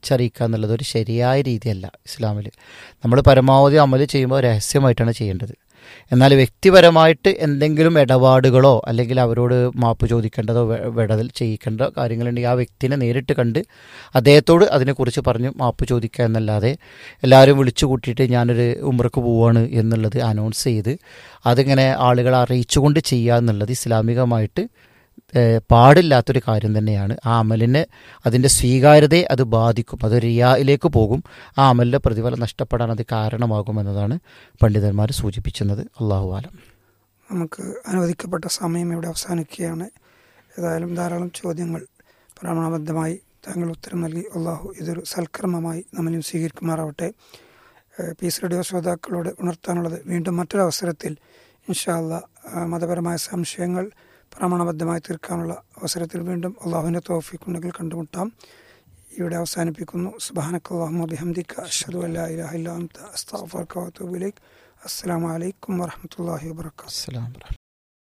വിളിച്ചറിയിക്കുക എന്നുള്ളത് ഒരു ശരിയായ രീതിയല്ല ഇസ്ലാമിൽ നമ്മൾ പരമാവധി അമൽ ചെയ്യുമ്പോൾ രഹസ്യമായിട്ടാണ് ചെയ്യേണ്ടത് എന്നാൽ വ്യക്തിപരമായിട്ട് എന്തെങ്കിലും ഇടപാടുകളോ അല്ലെങ്കിൽ അവരോട് മാപ്പ് ചോദിക്കേണ്ടതോ വെ- വിടൽ ചെയ്യിക്കേണ്ട കാര്യങ്ങളുണ്ടെങ്കിൽ ആ വ്യക്തിനെ നേരിട്ട് കണ്ട് അദ്ദേഹത്തോട് അതിനെക്കുറിച്ച് പറഞ്ഞ് മാപ്പ് ചോദിക്കുക എന്നല്ലാതെ എല്ലാവരും വിളിച്ചു കൂട്ടിയിട്ട് ഞാനൊരു ഉമ്രക്ക് പോവാണ് എന്നുള്ളത് അനൗൺസ് ചെയ്ത് അതിങ്ങനെ ആളുകളെ അറിയിച്ചുകൊണ്ട് ചെയ്യുക എന്നുള്ളത് ഇസ്ലാമികമായിട്ട് ഏഹ്, പാടില്ലാത്തൊരു കാര്യം തന്നെയാണ് ആ അമലിനെ അതിൻ്റെ സ്വീകാര്യതയെ അത് ബാധിക്കും അത് റിയായിലേക്ക് പോകും ആ അമലിൻ്റെ പ്രതിഫലം നഷ്ടപ്പെടാൻ അത് കാരണമാകും എന്നതാണ് പണ്ഡിതന്മാർ സൂചിപ്പിക്കുന്നത് അള്ളാഹു ആലം നമുക്ക് അനുവദിക്കപ്പെട്ട സമയം ഇവിടെ അവസാനിക്കുകയാണ് ഏതായാലും ധാരാളം ചോദ്യങ്ങൾ പ്രമാണബദ്ധമായി താങ്കൾ ഉത്തരം നൽകി അള്ളാഹു ഇതൊരു സൽക്കർമ്മമായി നമ്മളും സ്വീകരിക്കുമാറാവട്ടെ ഏഹ് പീസ് റേഡിയോ ശ്രോതാക്കളോട് ഉണർത്താനുള്ളത് വീണ്ടും മറ്റൊരു അവസരത്തിൽ ഇൻഷാല്ല മതപരമായ സംശയങ്ങൾ പ്രമാണബദ്ധമായി തീർക്കാനുള്ള അവസരത്തിൽ വീണ്ടും അള്ളാഹുവിൻ്റെ തോഫിക്കുണ്ടെങ്കിൽ കണ്ടുമുട്ടാം ഇവിടെ അവസാനിപ്പിക്കുന്നു സുബാനക്കല്ലാഹു ബിഹംദിക്ക അഷ്ഹദു അല്ലാ ഇലാഹ ഇല്ലാ അൻത അസ്തഗ്ഫിറുക വഅതൂബു ഇലൈക് അസ്സലാമു അലൈക്കും വറഹ്മത്തുള്ളാഹി വബറകാതുഹു അസ്സലാമു അലൈക്കും